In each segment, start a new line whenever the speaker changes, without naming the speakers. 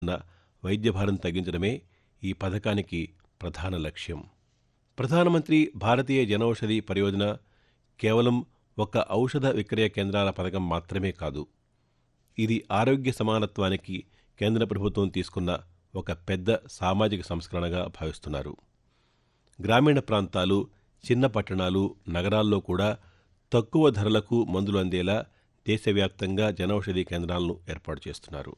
ఉన్న వైద్య భారం తగ్గించడమే ఈ పథకానికి ప్రధాన లక్ష్యం ప్రధానమంత్రి భారతీయ జనౌషధి పరియోజన కేవలం ఒక ఔషధ విక్రయ కేంద్రాల పథకం మాత్రమే కాదు ఇది ఆరోగ్య సమానత్వానికి కేంద్ర ప్రభుత్వం తీసుకున్న ఒక పెద్ద సామాజిక సంస్కరణగా భావిస్తున్నారు గ్రామీణ ప్రాంతాలు చిన్న పట్టణాలు నగరాల్లో కూడా తక్కువ ధరలకు మందులు అందేలా దేశవ్యాప్తంగా జనౌషధి కేంద్రాలను ఏర్పాటు చేస్తున్నారు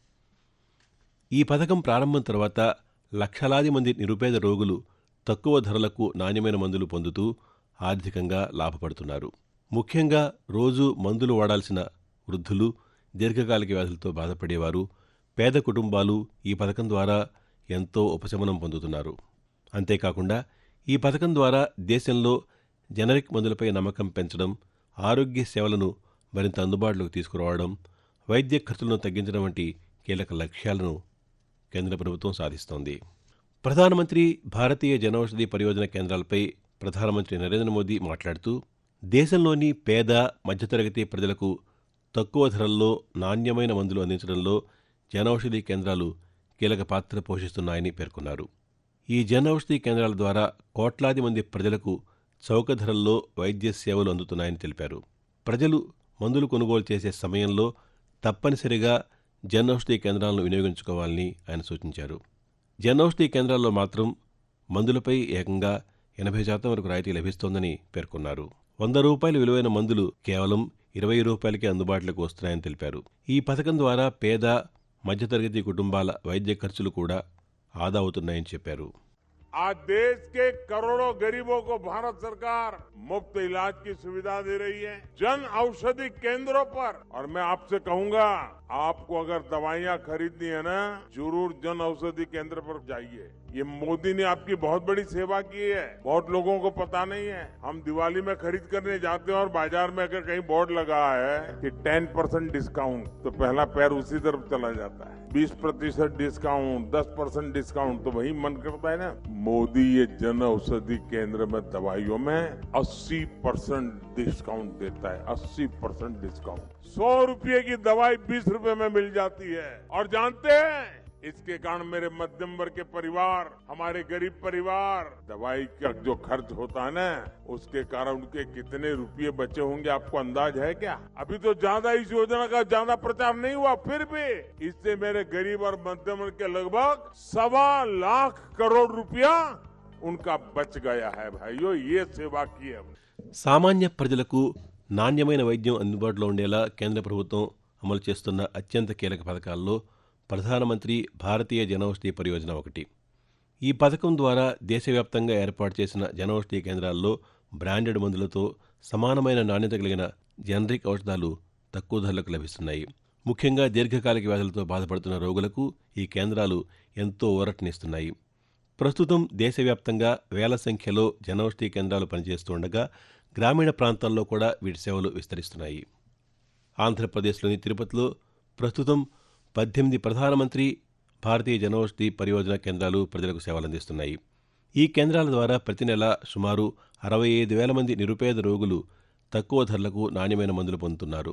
ఈ పథకం ప్రారంభం తర్వాత లక్షలాది మంది నిరుపేద రోగులు తక్కువ ధరలకు నాణ్యమైన మందులు పొందుతూ ఆర్థికంగా లాభపడుతున్నారు ముఖ్యంగా రోజు మందులు వాడాల్సిన వృద్ధులు దీర్ఘకాలిక వ్యాధులతో బాధపడేవారు పేద కుటుంబాలు ఈ పథకం ద్వారా ఎంతో ఉపశమనం పొందుతున్నారు అంతేకాకుండా ఈ పథకం ద్వారా దేశంలో జనరిక్ మందులపై నమ్మకం పెంచడం ఆరోగ్య సేవలను మరింత అందుబాటులోకి తీసుకురావడం వైద్య ఖర్చులను తగ్గించడం వంటి కీలక లక్ష్యాలను కేంద్ర ప్రభుత్వం సాధిస్తోంది ప్రధానమంత్రి భారతీయ జనౌషధి పరియోజన కేంద్రాలపై ప్రధానమంత్రి నరేంద్ర మోదీ మాట్లాడుతూ దేశంలోని పేద మధ్యతరగతి ప్రజలకు తక్కువ ధరల్లో నాణ్యమైన మందులు అందించడంలో జనౌషధి కేంద్రాలు కీలక పాత్ర పోషిస్తున్నాయని పేర్కొన్నారు ఈ జనౌషధి కేంద్రాల ద్వారా కోట్లాది మంది ప్రజలకు చౌక ధరల్లో వైద్య సేవలు అందుతున్నాయని తెలిపారు ప్రజలు మందులు కొనుగోలు చేసే సమయంలో తప్పనిసరిగా జనౌషధి కేంద్రాలను వినియోగించుకోవాలని ఆయన సూచించారు జనౌషధి కేంద్రాల్లో మాత్రం మందులపై ఏకంగా ఎనభై శాతం వరకు రాయితీ లభిస్తోందని పేర్కొన్నారు వంద రూపాయల విలువైన మందులు కేవలం ఇరవై రూపాయలకే అందుబాటులోకి వస్తున్నాయని తెలిపారు ఈ పథకం ద్వారా పేద మధ్యతరగతి కుటుంబాల వైద్య ఖర్చులు కూడా ఆదా అవుతున్నాయని చెప్పారు
आज देश के करोड़ों गरीबों को भारत सरकार मुफ्त इलाज की सुविधा दे रही है जन औषधि केंद्रों पर और मैं आपसे कहूंगा आपको अगर दवाइयां खरीदनी है ना जरूर जन औषधि केंद्र पर जाइए ये मोदी ने आपकी बहुत बड़ी सेवा की है बहुत लोगों को पता नहीं है हम दिवाली में खरीद करने जाते हैं और बाजार में अगर कहीं बोर्ड लगा है कि 10 परसेंट डिस्काउंट तो पहला पैर उसी तरफ चला जाता है 20 प्रतिशत डिस्काउंट 10 परसेंट डिस्काउंट तो वही मन करता है ना मोदी ये जन औषधि केंद्र में दवाइयों में 80 परसेंट डिस्काउंट देता है 80 परसेंट डिस्काउंट सौ रुपये की दवाई बीस रुपए में मिल जाती है और जानते हैं इसके कारण मेरे मध्यम वर्ग के परिवार हमारे गरीब परिवार दवाई का जो खर्च होता है ना उसके कारण उनके कितने रुपये बचे होंगे आपको अंदाज है क्या अभी तो ज्यादा इस योजना का ज्यादा प्रचार नहीं हुआ फिर भी इससे मेरे गरीब और मध्यम वर्ग के लगभग सवा लाख करोड़ रुपया उनका बच गया है भाइयों ये सेवा की है
సామాన్య ప్రజలకు నాణ్యమైన వైద్యం అందుబాటులో ఉండేలా కేంద్ర ప్రభుత్వం అమలు చేస్తున్న అత్యంత కీలక పథకాల్లో ప్రధానమంత్రి భారతీయ జనౌషధి పరియోజన ఒకటి ఈ పథకం ద్వారా దేశవ్యాప్తంగా ఏర్పాటు చేసిన జనౌషధి కేంద్రాల్లో బ్రాండెడ్ మందులతో సమానమైన నాణ్యత కలిగిన జనరిక్ ఔషధాలు తక్కువ ధరలకు లభిస్తున్నాయి ముఖ్యంగా దీర్ఘకాలిక వ్యాధులతో బాధపడుతున్న రోగులకు ఈ కేంద్రాలు ఎంతో ఊరటనిస్తున్నాయి ప్రస్తుతం దేశవ్యాప్తంగా వేల సంఖ్యలో జనౌషధి కేంద్రాలు పనిచేస్తుండగా గ్రామీణ ప్రాంతాల్లో కూడా వీటి సేవలు విస్తరిస్తున్నాయి ఆంధ్రప్రదేశ్లోని తిరుపతిలో ప్రస్తుతం పద్దెనిమిది ప్రధానమంత్రి భారతీయ జనౌషధి పరియోజన కేంద్రాలు ప్రజలకు సేవలందిస్తున్నాయి ఈ కేంద్రాల ద్వారా ప్రతి నెల సుమారు అరవై ఐదు వేల మంది నిరుపేద రోగులు తక్కువ ధరలకు నాణ్యమైన మందులు పొందుతున్నారు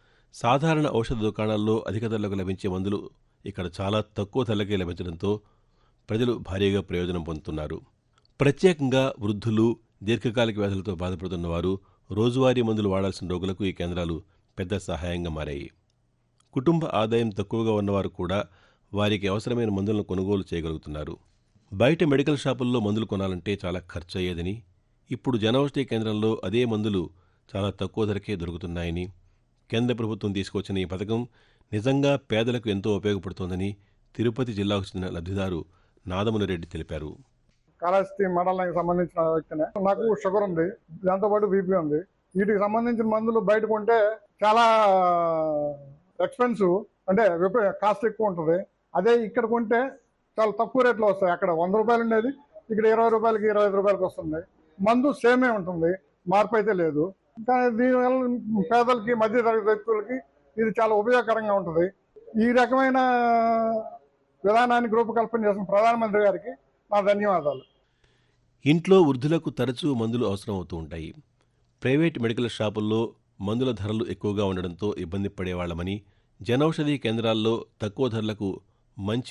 సాధారణ ఔషధ దుకాణాల్లో అధిక ధరలకు లభించే మందులు ఇక్కడ చాలా తక్కువ ధరలకే లభించడంతో ప్రజలు భారీగా ప్రయోజనం పొందుతున్నారు ప్రత్యేకంగా వృద్ధులు దీర్ఘకాలిక వ్యాధులతో బాధపడుతున్న వారు రోజువారీ మందులు వాడాల్సిన రోగులకు ఈ కేంద్రాలు పెద్ద సహాయంగా మారాయి కుటుంబ ఆదాయం తక్కువగా ఉన్నవారు కూడా వారికి అవసరమైన మందులను కొనుగోలు చేయగలుగుతున్నారు బయట మెడికల్ షాపుల్లో మందులు కొనాలంటే చాలా ఖర్చు అయ్యేదని ఇప్పుడు జనౌషధి కేంద్రంలో అదే మందులు చాలా తక్కువ ధరకే దొరుకుతున్నాయని కేంద్ర ప్రభుత్వం తీసుకొచ్చిన ఈ పథకం నిజంగా పేదలకు ఎంతో ఉపయోగపడుతోందని తిరుపతి జిల్లాకు చెందిన లబ్ధిదారు నాదముల రెడ్డి తెలిపారు
కాళహస్తి మండలానికి సంబంధించిన వ్యక్తినే నాకు షుగర్ ఉంది దాంతోపాటు బీపీ ఉంది వీటికి సంబంధించిన మందులు బయట కొంటే చాలా ఎక్స్పెన్సివ్ అంటే విప- కాస్ట్ ఎక్కువ ఉంటుంది అదే ఇక్కడ కొంటే చాలా తక్కువ రేట్లో వస్తాయి అక్కడ వంద రూపాయలు ఉండేది ఇక్కడ ఇరవై రూపాయలకి ఇరవై ఐదు రూపాయలకి వస్తుంది మందు సేమే ఉంటుంది మార్పు అయితే లేదు కానీ దీనివల్ల పేదలకి మధ్య తరగతి వ్యక్తులకి ఇది చాలా ఉపయోగకరంగా ఉంటుంది ఈ రకమైన విధానానికి రూపకల్పన చేసిన ప్రధానమంత్రి గారికి నా ధన్యవాదాలు
ఇంట్లో వృద్ధులకు తరచూ మందులు అవసరం అవుతూ ఉంటాయి ప్రైవేట్ మెడికల్ షాపుల్లో మందుల ధరలు ఎక్కువగా ఉండడంతో ఇబ్బంది పడేవాళ్లమని జనౌషధి కేంద్రాల్లో తక్కువ ధరలకు మంచి